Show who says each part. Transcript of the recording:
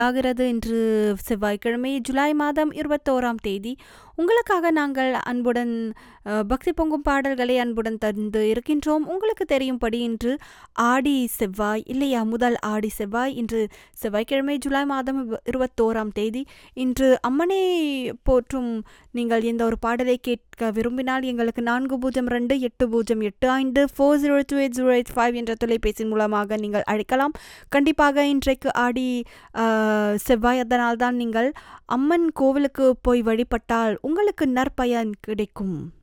Speaker 1: ஆகிறது இன்று செவ்வாய்க்கிழமை ஜூலை மாதம் இருபத்தோராம் தேதி உங்களுக்காக நாங்கள் அன்புடன் அஹ், பக்தி பொங்கும் பாடல்களை அன்புடன் தந்து இருக்கின்றோம் உங்களுக்கு தெரியும்படி இன்று ஆடி செவ்வாய் இல்லையா முதல் ஆடி செவ்வாய் இன்று செவ்வாய்க்கிழமை ஜூலை மாதம் இவ- இருபத்தோராம் தேதி இன்று அம்மனை போற்றும் நீங்கள் எந்த ஒரு பாடலை கேட்க விரும்பினால் எங்களுக்கு நான்கு பூஜ்ஜியம் ரெண்டு எட்டு பூஜ்ஜியம் எட்டு ஐந்து four zero two eight zero eight five என்ற தொலைபேசி மூலமாக நீங்கள் அழைக்கலாம் கண்டிப்பாக இன்றைக்கு ஆடி ஆஹ், செவ்வாய் அதனால்தான் நீங்கள் அம்மன் கோவிலுக்கு போய் வழிபட்டால் உங்களுக்கு நற்பயன் கிடைக்கும்